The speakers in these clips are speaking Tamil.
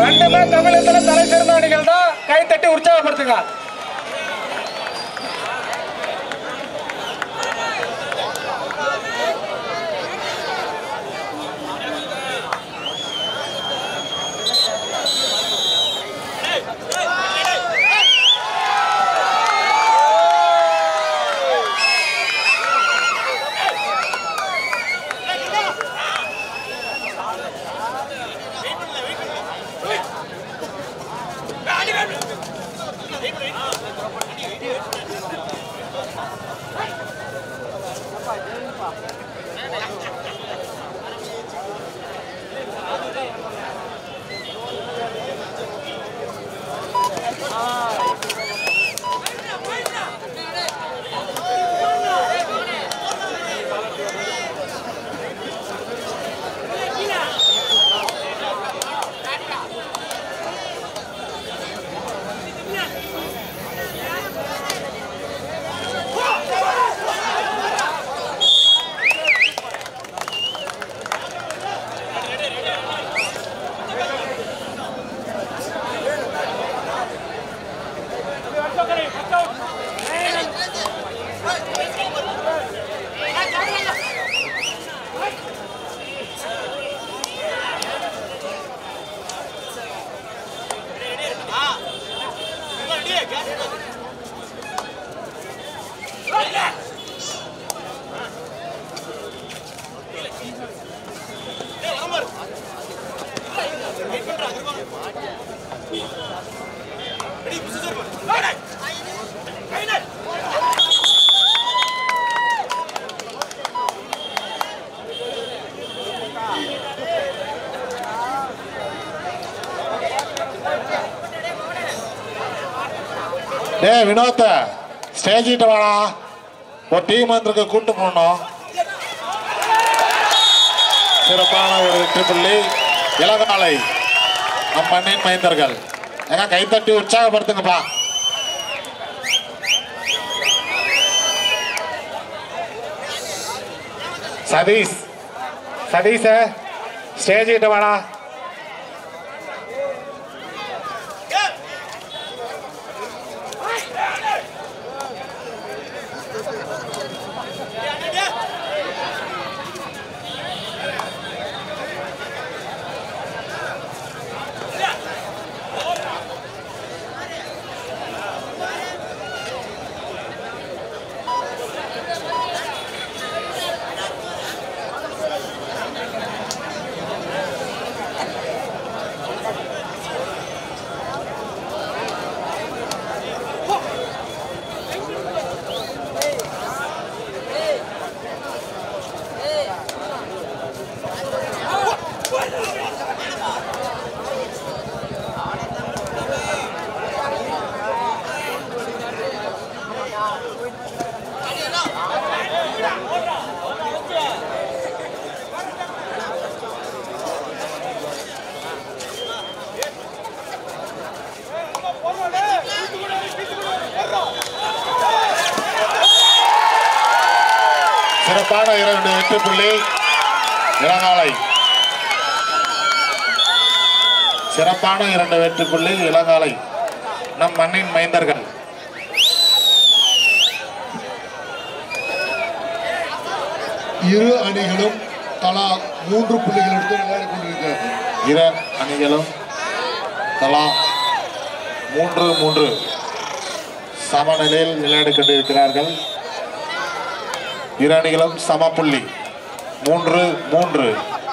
ரெண்டுமே தமிழகத்துல தலை சிறந்த அணிகள் தான் கை தட்டி உற்சாகப்படுத்துங்க டேய் வினோத்த ஸ்டேஜ் கிட்ட வாடா ஒரு டீம் வந்திருக்க கூட்டு போகணும் சிறப்பான ஒரு வெற்றி புள்ளி இளகாலை நம் மண்ணின் மைந்தர்கள் ஏங்க கைத்தட்டி உற்சாகப்படுத்துங்கப்பா சதீஷ் சதீஷ ஸ்டேஜ் கிட்ட வாடா சிறப்பான இரண்டு வெற்றி புள்ளி இளங்காலை சிறப்பான இரண்டு வெற்றி புள்ளி இளங்காலை நம் மண்ணின் மைந்தர்கள் இரு அணிகளும் தலா மூன்று புள்ளிகள் எடுத்து விளையாடி கொண்டிருக்கிறது இரு அணிகளும் தலா மூன்று மூன்று சமநிலையில் விளையாடி கொண்டிருக்கிறார்கள் இரு அணிகளும் சம புள்ளி மூன்று மூன்று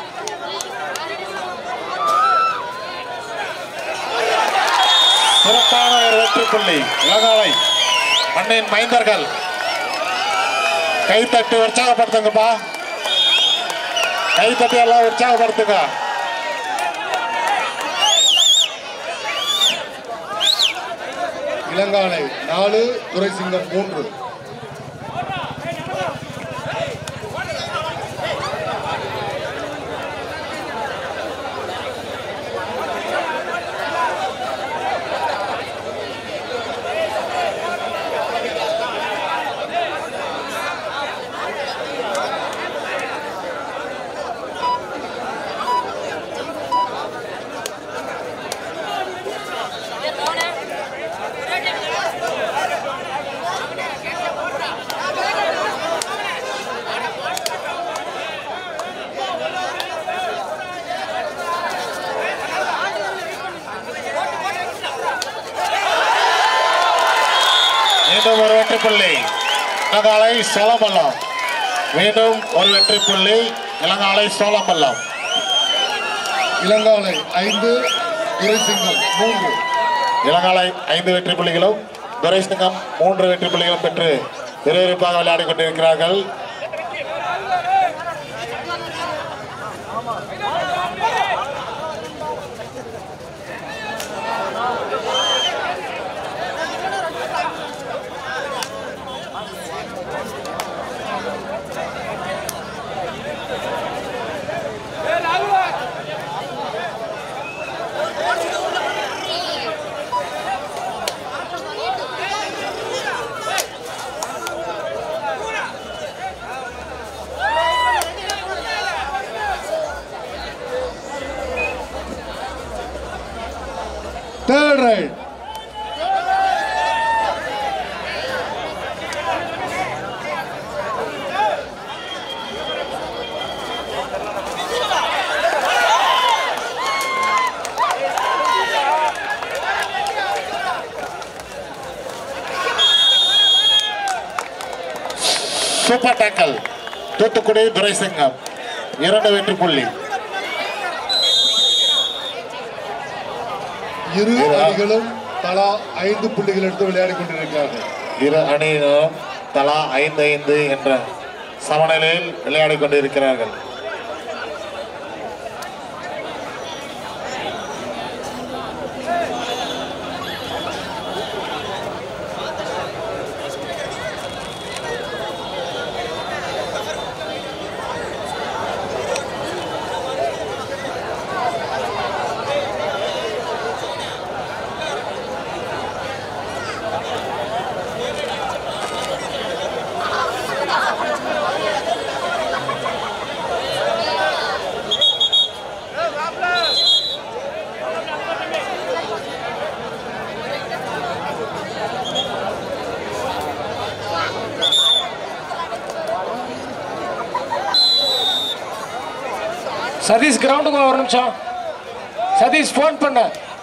சிறப்பான ஒரு வெற்றி புள்ளி இளங்காலை மண்ணின் மைந்தர்கள் கைத்தட்டி உற்சாகப்படுத்துங்கப்பா கைத்தட்டி எல்லாம் உற்சாகப்படுத்துங்க இளங்காலை நாலு துரைசிங்கம் மூன்று மீண்டும் ஒரு வெற்றி புள்ளி இளங்காலை சோழமல்லம் மீண்டும் ஒரு வெற்றி புள்ளி இளங்காலை சோழமல்லம் இளங்காலை ஐந்து துரைசிங்கம் மூன்று இளங்காலை ஐந்து வெற்றி புள்ளிகளும் துரைசிங்கம் மூன்று வெற்றி புள்ளிகளும் பெற்று விறுவிறுப்பாக விளையாடிக் கொண்டிருக்கிறார்கள் third raid super tackle Thoothukudi Duraisingam இரண்டு வெற்றி புள்ளி இரு அணிகளும் தலா ஐந்து புள்ளிகள் எடுத்து விளையாடி கொண்டிருக்கிறார்கள் இரு அணியினரும் தலா ஐந்து ஐந்து என்ற சமநிலையில் விளையாடிக் கொண்டிருக்கிறார்கள் சதீஷ் கிரவுண்டுக்கு வா ஒரு நிமிஷம் சதீஷ் ஃபோன் பண்ண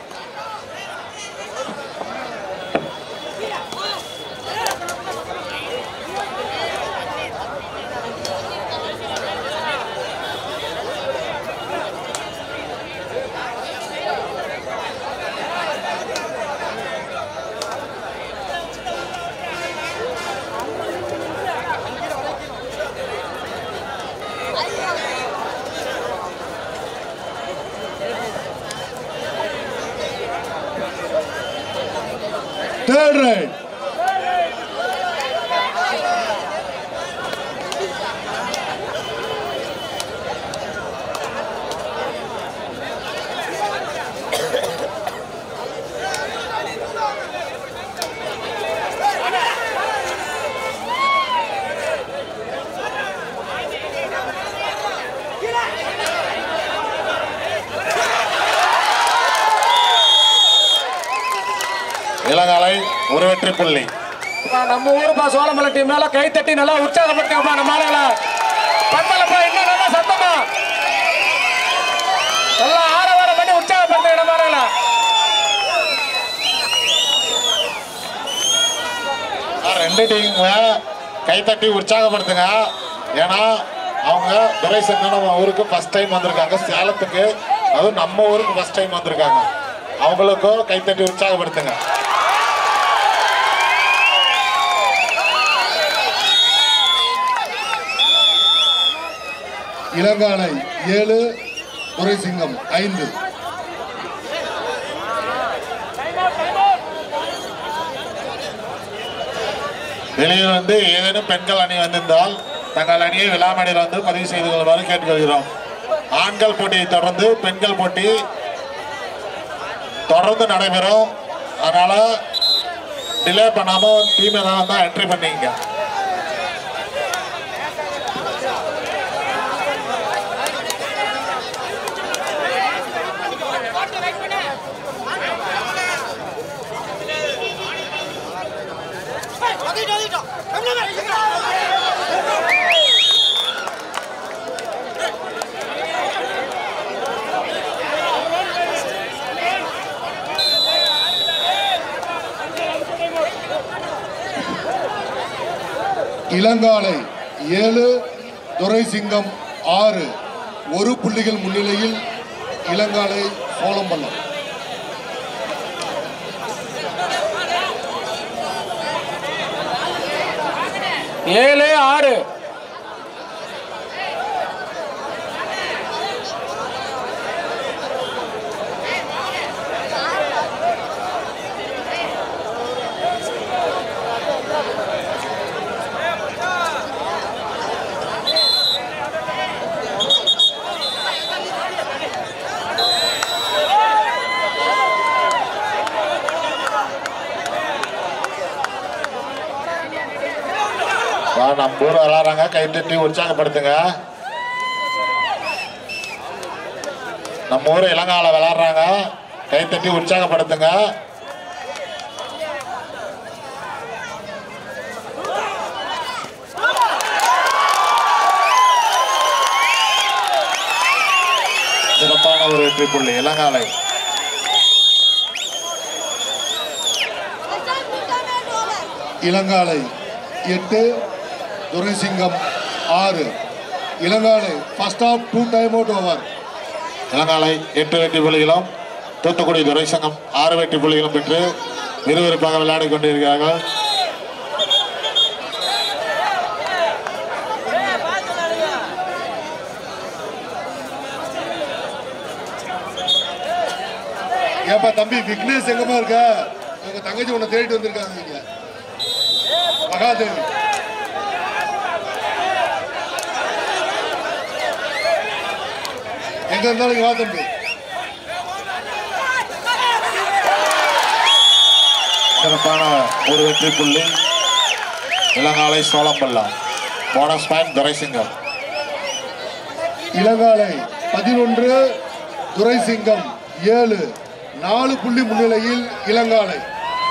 தேர்ட் ரைட் இளங்காலை ஒரு வெற்றி புள்ளி அப்பா, நம்ம ஊருப்பா சோழமலை டீம் மேல கை தட்டி நல்லா உற்சாகப்படுத்துங்கப்பா நம்ம ஆளுங்கள பத்தலப்பா இன்னும் நல்லா சத்தமா நல்லா ஆரவாரம் பண்ணி உற்சாகப்படுத்துங்க நம்ம ஆளுங்கள ரெண்டு டீமுங்க கைத்தட்டி உற்சாகப்படுத்துங்க ஏன்னா அவங்க துரைசங்க நம்ம ஊருக்கு ஃபர்ஸ்ட் டைம் வந்திருக்காங்க சேலத்துக்கு அதுவும் நம்ம ஊருக்கு ஃபர்ஸ்ட் டைம் வந்திருக்காங்க அவங்களுக்கும் கைத்தட்டி உற்சாகப்படுத்துங்க இளங்காலை ஏழு துரைசிங்கம் ஐந்து வெளியில் வந்து ஏதேனும் பெண்கள் அணி வந்திருந்தால் தங்கள் அணியை விழாமணியில் வந்து பதிவு செய்து கொள்ளுமாறு கேட்டுக்கொள்கிறோம் ஆண்கள் போட்டியை தொடர்ந்து பெண்கள் போட்டி தொடர்ந்து நடைபெறும் அதனால டிலே பண்ணாம டீம் ஏதாவது தான் என்ட்ரி பண்ணிங்க இளங்காலை ஏழு துரைசிங்கம் ஆறு ஒரு புள்ளிகள் முன்னிலையில் இளங்காலை சோளம்பள்ளம் ஏழு ஆறு வா, நம்ம ஊர் விளாட்றாங்க கை தட்டி உற்சாகப்படுத்துங்க நம்ம ஊர் இளங்கால விளாட்றாங்க கை தட்டி உற்சாகப்படுத்துங்க சிறப்பான ஒரு வெற்றி புள்ளி இளங்காலை இளங்காலை எட்டு துரைசிங்கம் ஆறு Ilangalai first of two time out over Ilangalai எட்டு வெற்றி புள்ளிகளும் தூத்துக்குடி துரைசங்கம் ஆறு வெற்றி புள்ளிகளும் பெற்று விறுவிறுப்பாக விளையாடிக் கொண்டிருக்கிறார்கள் ஏப்பா தம்பி விக்னேஷ் எங்கப்பா இருக்க உங்க தங்கச்சி உன்னை தேடிட்டு வந்திருக்காங்க இங்க மகாதேவி எங்க இருந்தாலும் இங்க வா தம்பி சிறப்பான ஒரு வெற்றி புள்ளி இளங்காலை சோளம்பள்ளம் போனஸ் பாயிண்ட் துரைசிங்கம் இளங்காலை பதினொன்று துரைசிங்கம் ஏழு நாலு புள்ளி முன்னிலையில் இளங்காலை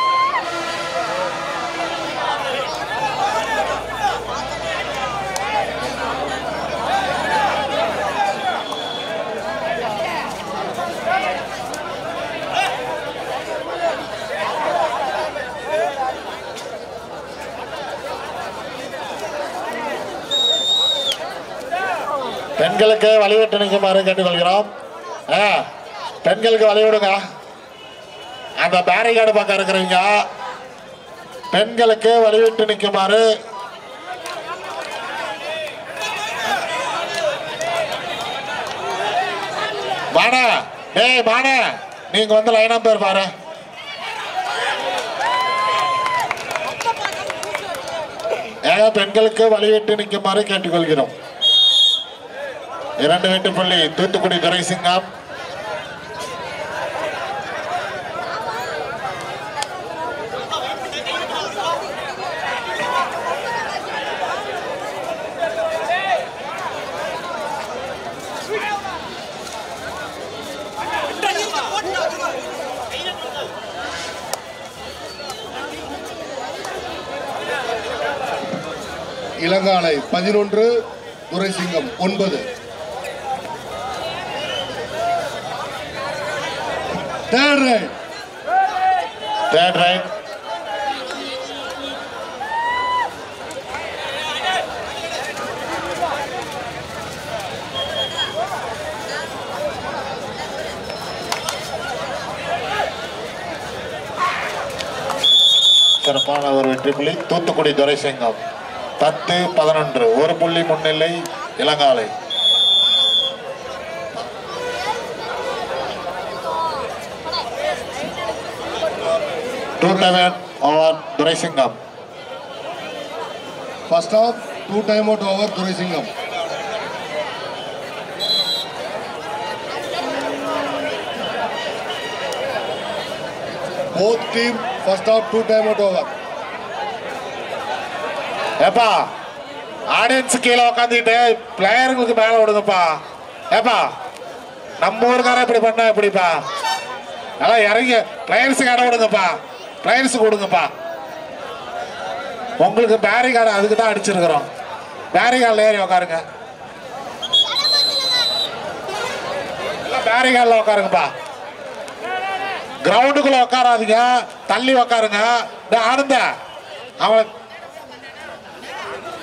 பெண்களுக்கு வழிவிட்டு நிற்குமாறு கேட்டுக்கொள்கிறோம் ஆ, பெண்களுக்கு வழிவிடுங்க அந்த பேரிகார்டு பக்கம் இருக்கிறவங்க பெண்களுக்கு வழிவிட்டு நிற்குமாறு வாடா டேய் வாடா நீங்க வந்து லைனா பேர் பாரு ஏக பெண்களுக்கு வழிவிட்டு நிற்குமாறு கேட்டுக்கொள்கிறோம் இரண்டு வெட்டு புள்ளி தூத்துக்குடி துரைசிங்கம் இளங்காலை பதினொன்று துரைசிங்கம் ஒன்பது தேர்ட் ரைட் தேர்ட் ரைட் சிறப்பான ஒரு வெற்றி புள்ளி தூத்துக்குடி துரைசிங்கம் பத்து பதினொன்று ஒரு புள்ளி முன்னிலை Ilangalai two seven over Duraisingam first of two time out over Duraisingam both team first of two time out over ஏப்பா ஆடியன்ஸ் கீழே உட்காந்துக்கிட்டு பிளேயருங்களுக்கு மேலே விடுங்கப்பா ஏப்பா நம்ம ஊருக்காரன் இப்படி பண்ணா எப்படிப்பா நல்லா இறங்கி பிளேயர்ஸுக்கு இடம் விடுங்கப்பா பிளேயர்ஸுக்கு கொடுங்கப்பா உங்களுக்கு பேரிகார்டு அதுக்கு தான் அடிச்சிருக்கிறோம் பேரிகார்டில் ஏறி உட்காருங்க எல்லாம் பேரிகார்டில் உட்காருங்கப்பா கிரவுண்டுக்குள்ள உட்காராதீங்க தள்ளி உட்காருங்க இந்த ஆனந்த அவன்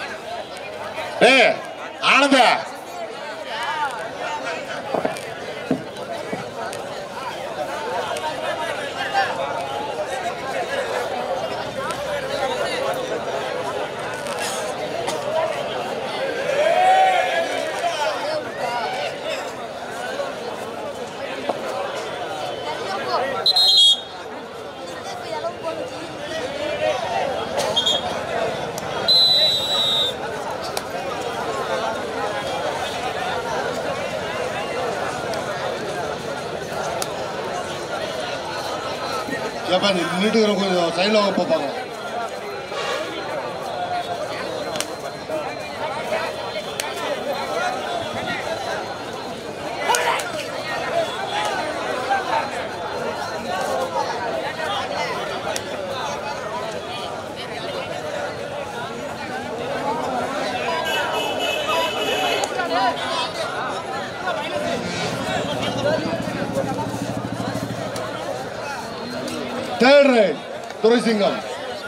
ஏய் ஆனந்த ஏப்பா நின்றுட்டு இருக்கிற கொஞ்சம் சைடில் வாங்க பார்ப்பாங்க தேர்ட் ரைட் துரைசிங்கம்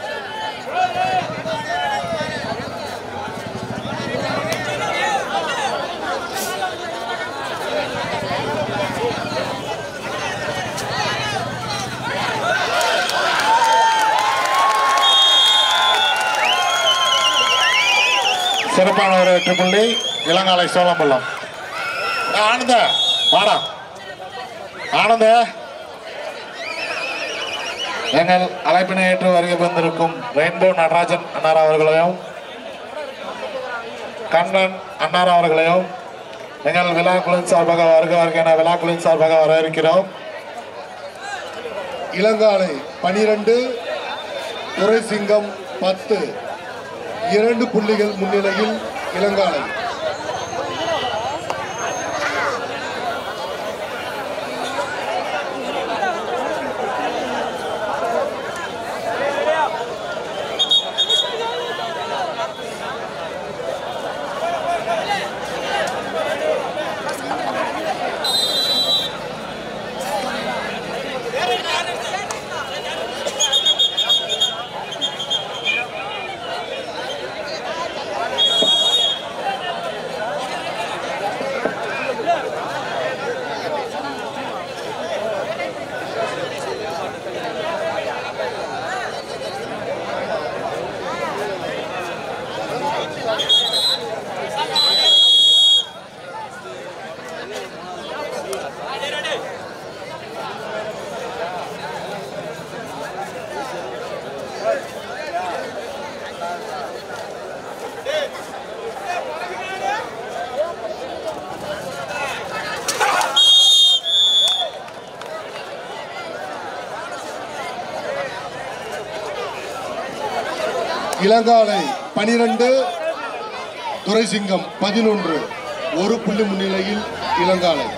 சிறப்பான ஒரு ட்ரிபிள் இளங்காலை சோழம்பள்ளம் ஏய், ஆனந்த வாடா ஆனந்த எங்கள் அழைப்பினை ஏற்று வருகை வந்திருக்கும் ரெயின்போ நடராஜன் அன்னார் அவர்களையும் கண்ணன் அன்னார் அவர்களையும் எங்கள் விழாக்குழுவின் சார்பாக வருக வருக என விழாக்குழுவின் சார்பாக வரவேற்கிறோம் இளங்காலை பனிரெண்டு துரைசிங்கம் பத்து இரண்டு புள்ளிகள் முன்னிலையில் இளங்காலை இளங்காலை பனிரெண்டு துரைசிங்கம் பதினொன்று ஒரு புள்ளி முன்னிலையில் இளங்காலை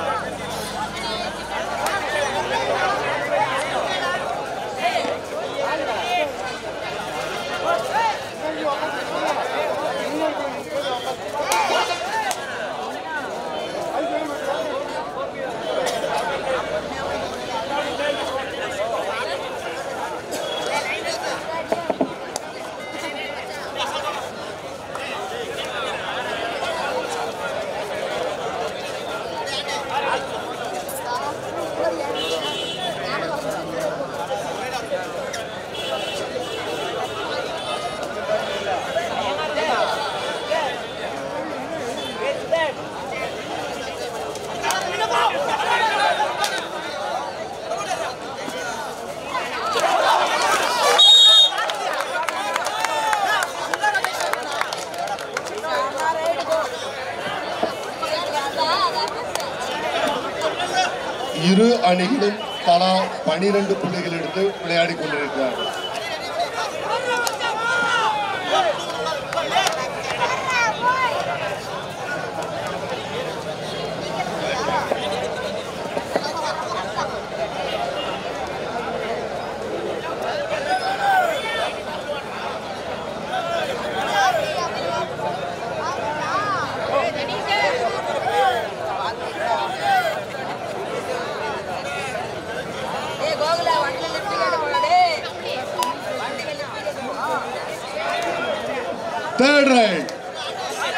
இரு அணிகளும் தலா பனிரெண்டு புள்ளிகள் எடுத்து விளையாடி கொண்டிருக்கிறார்கள் ஏ கோகுலா வண்டில லிஃப்ட் கேட்டு போடா வண்டில லிஃப்ட் கேட்டு தேர்ட் ரைட்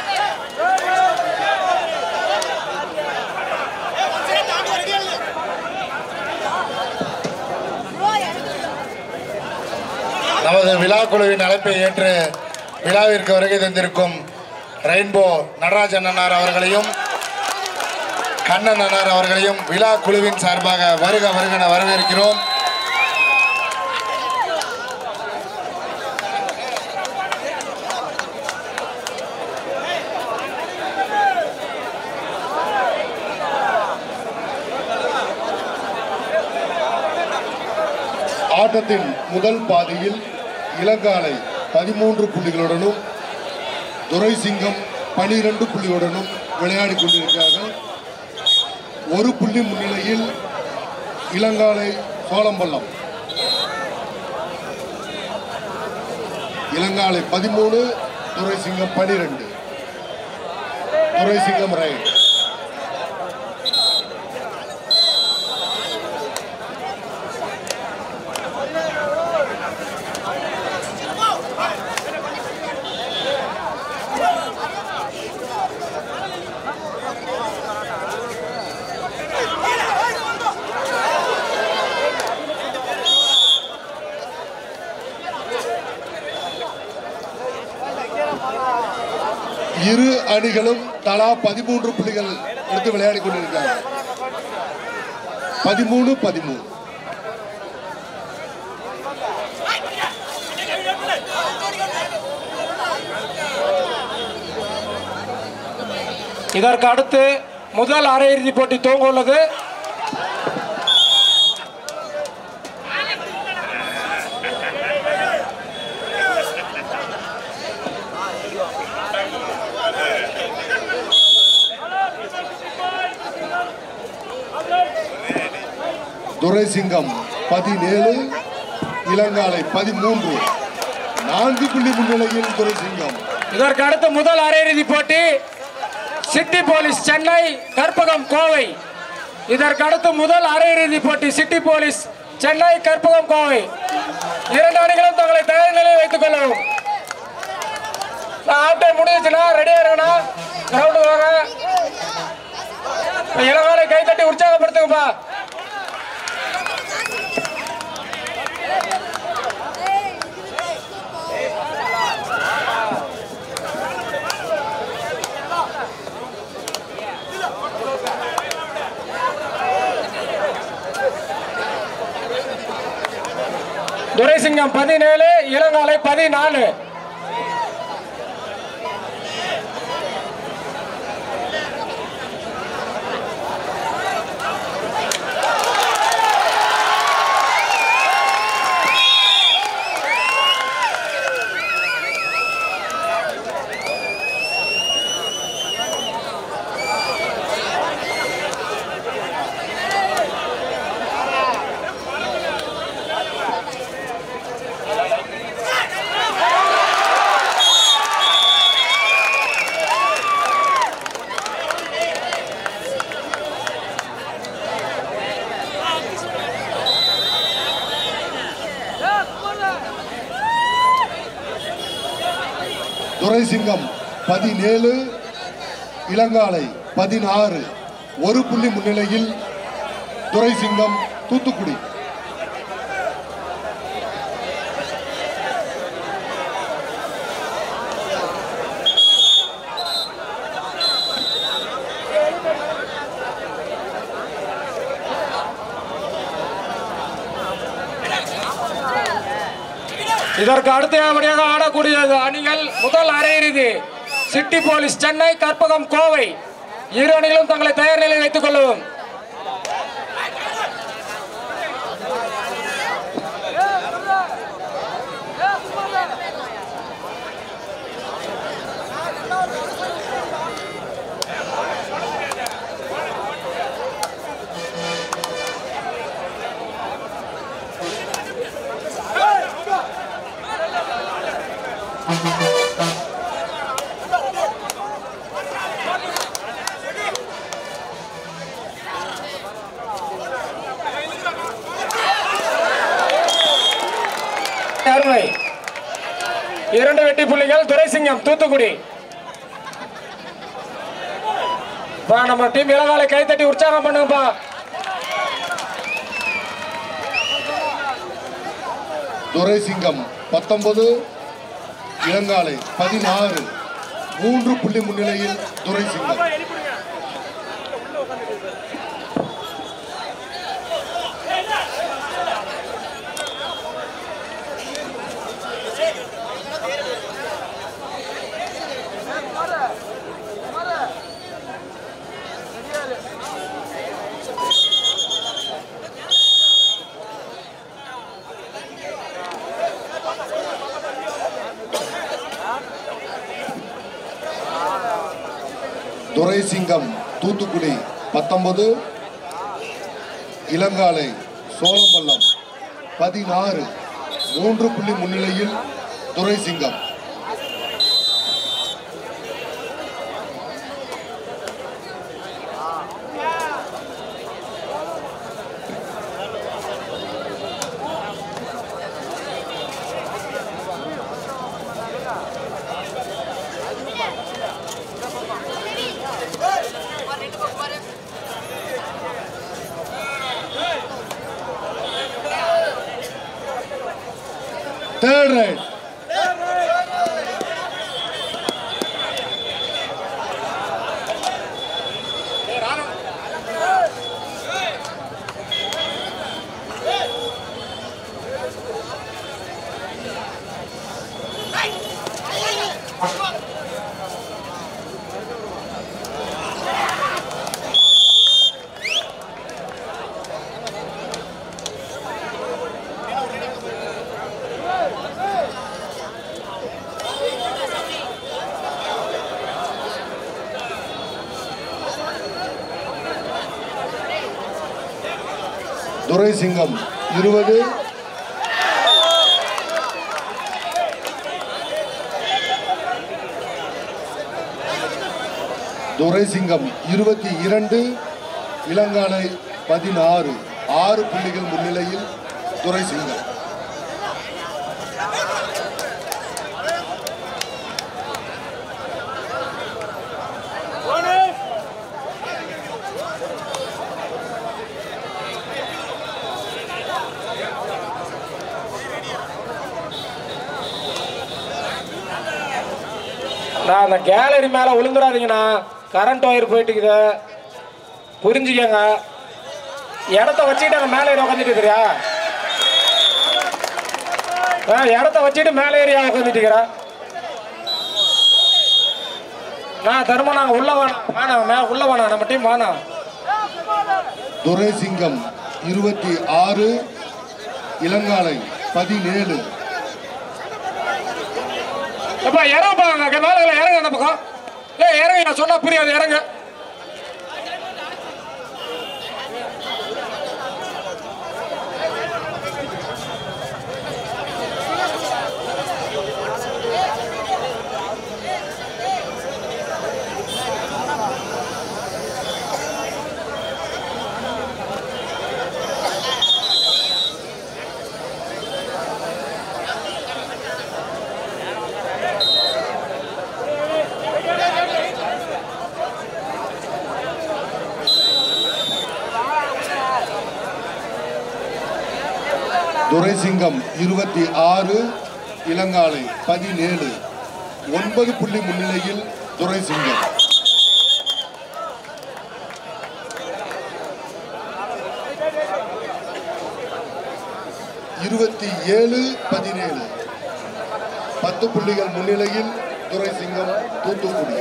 விழா குழுவின் அழைப்பை ஏற்று விழாவிற்கு வருகை தந்திருக்கும் ரெயின்போ நடராஜன் அண்ணார் அவர்களையும் கண்ணன் அண்ணார் அவர்களையும் விழா குழுவின் சார்பாக வருக வருகன வரவேற்கிறோம் ஆட்டத்தின் முதல் பாதியில் இளங்காலை பதிமூன்று புள்ளிகளுடனும் துரைசிங்கம் பனிரெண்டு புள்ளியுடனும் விளையாடி கொண்டிருக்கிறார்கள் ஒரு புள்ளி முன்னிலையில் இளங்காலை சோளம்பள்ளம் இளங்காலை பதிமூணு துரைசிங்கம் பனிரெண்டு துரைசிங்கம் ரைட் இரு அணிகளும் தலா பதிமூன்று புள்ளிகள் எடுத்து விளையாடி கொண்டிருக்காங்க பதிமூணு பதிமூணு இதற்கு அடுத்து முதல் அரையிறுதி போட்டி துவங்க உள்ளது துரைசிங்கம் பதினேழு இளங்காலை பதிமூன்று நான்கு புள்ளி முன்னிலையில் துரைசிங்கம் இதற்கு அடுத்து முதல் அரையிறுதி போட்டி சிட்டி போலீஸ் சென்னை கற்பகம் கோவை இதற்கு அடுத்து முதல் அரையிறுதி போட்டி சிட்டி போலீஸ் சென்னை கற்பகம் கோவை இரண்டு அணிகளும் தங்களை தயார் நிலையில் வைத்துக் கொள்ளவும் ஆட்டை முடிஞ்சுச்சுன்னா ரெடியா இருக்கணா கிரவுண்டு வாங்க இப்ப இளவாலை கை தட்டி உற்சாகப்படுத்துங்கப்பா துரைசிங்கம் பதினேழு இளங்காலை பதினாலு துரைசிங்கம் பதினேழு இளங்காலை பதினாறு ஒரு புள்ளி முன்னிலையில் துரைசிங்கம் தூத்துக்குடி இதற்கு அடுத்தபடியாக ஆடக்கூடிய அணிகள் முதல் அரையிறுதி சிட்டி போலீஸ் சென்னை கற்பகம் கோவை இரு அணிகளும் தங்களை தயார் நிலையில் வைத்துக் கொள்ளவும் அருமை இரண்டு வெட்டி புள்ளிகள் துரைசிங்கம் தூத்துக்குடி பா நம்ம டீம் இளவாலை கை தட்டி உற்சாகம் பண்ணுங்கப்பா துரைசிங்கம் பத்தொன்பது இளங்காலை பதினாறு மூன்று புள்ளி முன்னிலையில் துரை சிங்கம் துரை சிங்கம் தூத்துக்குடி பத்தொன்பது இளங்காலை சோழம்பள்ளம் பதினாறு மூன்று புள்ளி முன்னிலையில் துரை சிங்கம் தேர்ட் ரைட் துரை சிங்கம் இருபது துரை சிங்கம் இருபத்தி இரண்டு இளங்காலை பதினாறு ஆறு புள்ளிகள் முன்னிலையில் துரை சிங்கம் நான் அந்த கேலரி மேலே விழுந்துடாதீங்கண்ணா கரண்ட் ஒயர் போயிட்டுக்குது புரிஞ்சுக்கங்க இடத்த வச்சுக்கிட்டு அங்கே மேலே ஏறி உட்காந்துட்டு இருக்கிறியா ஆ இடத்த வச்சுட்டு மேலே ஏறியா உட்காந்துட்டு இருக்கிறேன் நான் தருமா நாங்கள் உள்ள வேணாம் வேணாம் மே உள்ள வேணாம் நம்ம டீம் வேணாம் துரை சிங்கம் இருபத்தி ஆறு இளங்காலை பதினேழு எப்பா இறங்கப்பா அங்கே மேலே இல்லை, இறங்க அந்த பக்கம் ஏ இறங்க நான் சொன்னா புரியாது இறங்க துரை சிங்கம் இருபத்தி ஆறு இளங்காலை பதினேழு ஒன்பது புள்ளி முன்னிலையில் துரை சிங்கம் இருபத்தி ஏழு பதினேழு பத்து புள்ளிகள் முன்னிலையில் துரை சிங்கம் தூத்துக்குடி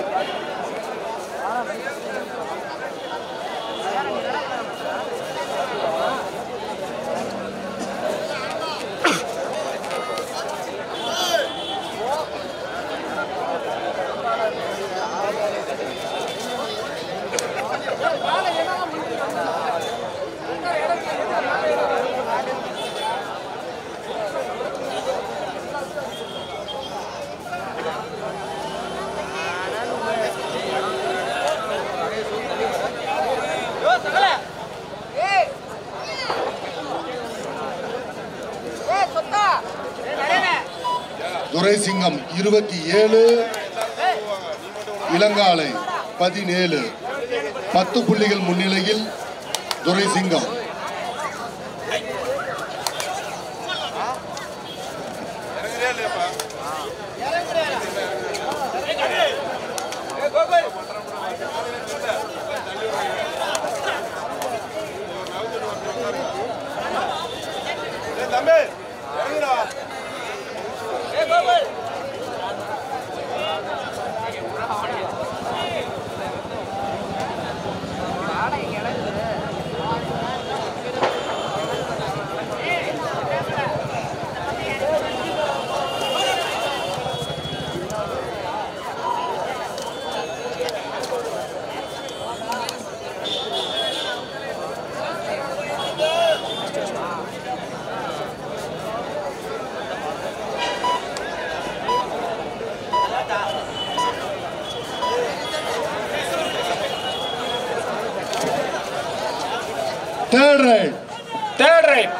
ஏய் ஏய் சொத்தா ஏய் நடனே துரை சிங்கம் இருபத்தி ஏழு இளங்காலை பதினேழு பத்து புள்ளிகள் முன்னிலையில் Durai Singam third right third right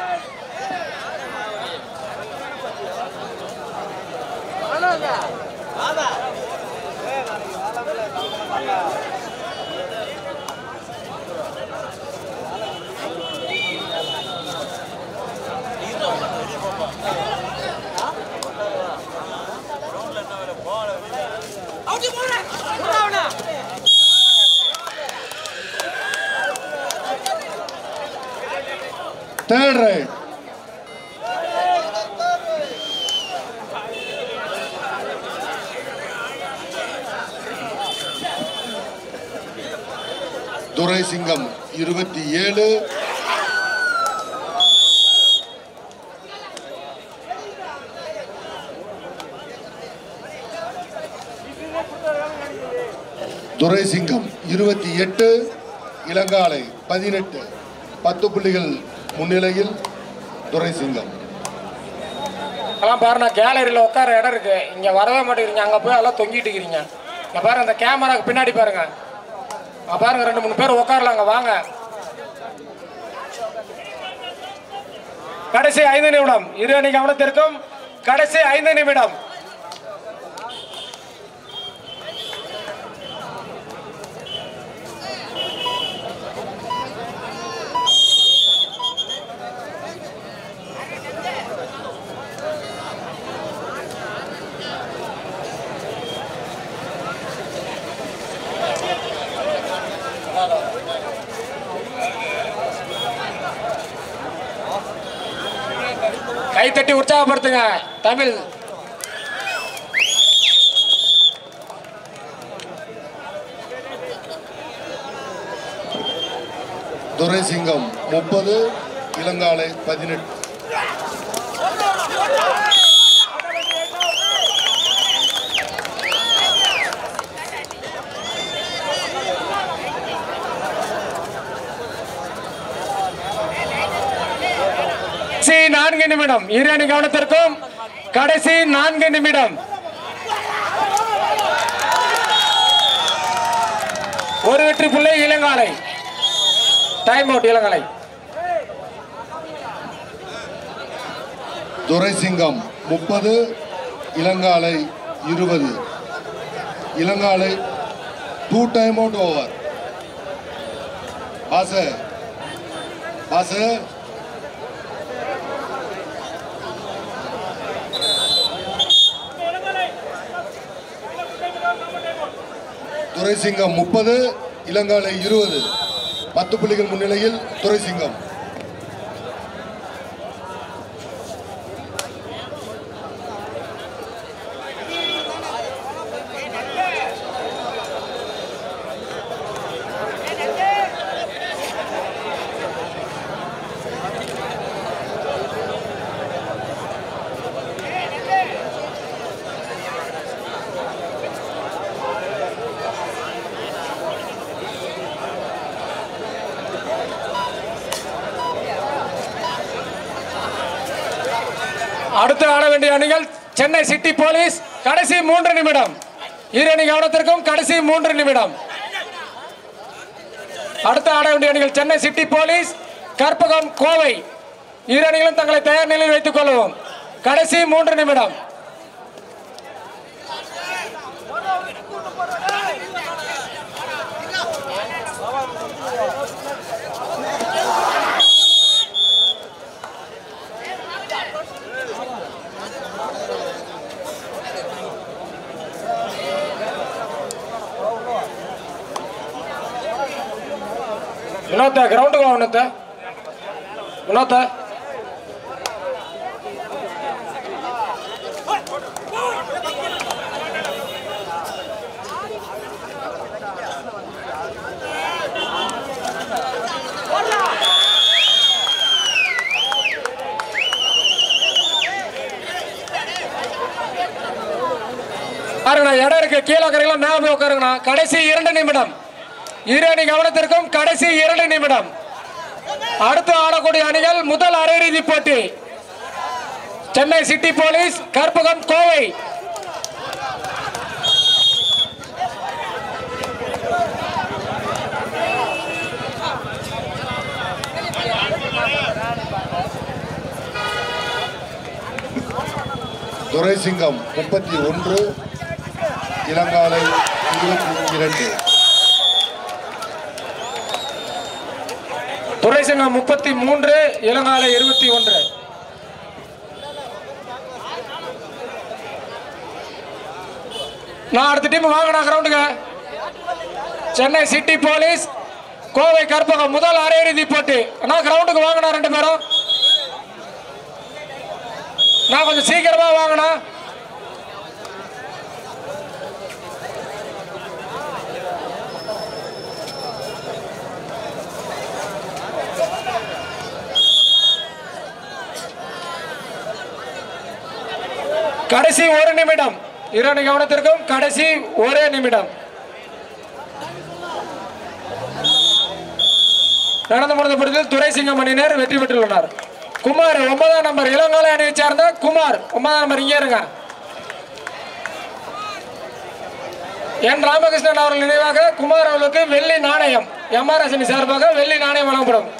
third right Durai Singam இருபத்தி ஏழு துரை சிங்கம் இருபத்தி எட்டு இளங்காலை பதினெட்டு பத்து புள்ளிகள் முன்னிலையில் துரை சிங்கம் எல்லாம் பாருண்ணா கேலரியில் உட்கார இடம் இருக்கு இங்கே வரவே மாட்டேங்கிறீங்க அங்கே போய் எல்லாம் தொங்கிட்டு இருக்கிறீங்க இங்கே பாருங்க அந்த கேமராக்கு பின்னாடி பாருங்க அங்க பாருங்க ரெண்டு மூணு பேர் உட்காரலாங்க வாங்க கடைசி ஐந்து நிமிடம் இரு அணி கவனத்திற்கும் கடைசி ஐந்து நிமிடம் கைத்தட்டி உற்சாகப்படுத்துங்க தமிழ் துரை சிங்கம் முப்பது இளங்காலை பதினெட்டு கடைசி நான்கு நிமிடம் இரு அணி கவனத்திற்கும் கடைசி நான்கு நிமிடம் ஒரு வெற்றி புள்ளி இளங்காலை டைம் அவுட் இளங்காலை துரை சிங்கம் முப்பது இளங்காலை இருபது Ilangalai two time out over பாச பாச துரை சிங்கம் முப்பது இளங்காலை இருபது பத்து புள்ளிகள் முன்னிலையில் துரை சிங்கம் அடுத்து ஆட வேண்டிய அணிகள் சென்னை சிட்டி போலீஸ் கடைசி மூன்று நிமிடம் இரு அணி கவனத்திற்கும் கடைசி மூன்று நிமிடம் அடுத்து ஆட வேண்டிய அணிகள் சென்னை சிட்டி போலீஸ் கற்பகம் கோவை இரு அணிகளும் தங்களை தயார் நிலையில் வைத்துக் கொள்ளவும் கடைசி மூன்று நிமிடம் வினோத்த கிரவுண்டுக்கு வா வினோத்த வினோத்த பாருங்கண்ணா இடம் இருக்கு கீழே உட்காருங்களா மேல போய் உட்காருங்கண்ணா கடைசி இரண்டு நிமிடம் இரு அணி கவனத்திற்கும் கடைசி இரண்டு நிமிடம் அடுத்து ஆடக்கூடிய அணிகள் முதல் அரையிறுதி போட்டி சென்னை சிட்டி போலீஸ் கற்பகம் கோவை துரைசிங்கம் முப்பத்தி ஒன்று இளங்காலை இருபத்தி இரண்டு துரைசிங்கம் முப்பத்தி மூன்று இளங்காலை இருபத்தி ஒன்று நான் அடுத்த டீம் வாங்கினா கிரவுண்டுங்க சென்னை சிட்டி போலீஸ் கோவை கற்பகம் முதல் அரையிறுதி போட்டி அண்ணா கிரவுண்டுக்கு வாங்கினா ரெண்டு பேரும் நான் கொஞ்சம் சீக்கிரமா வாங்கினா கடைசி ஒரு நிமிடம் இரண்டு கவனத்திற்கும் கடைசி ஒரே நிமிடம் நடந்து முடிந்த போட்டியில் துரைசிங்கம் அணியினர் வெற்றி பெற்றுள்ளனர் குமார் ஒன்பதாம் நம்பர் இளங்கால அணியை சார்ந்த குமார் ஒன்பதாம் நம்பர் இங்கே இருங்க என் ராமகிருஷ்ணன் அவர்கள் நினைவாக குமார் அவர்களுக்கு வெள்ளி நாணயம் எம்ஆர்எஸ் அணி சார்பாக வெள்ளி நாணயம் வழங்கப்படும்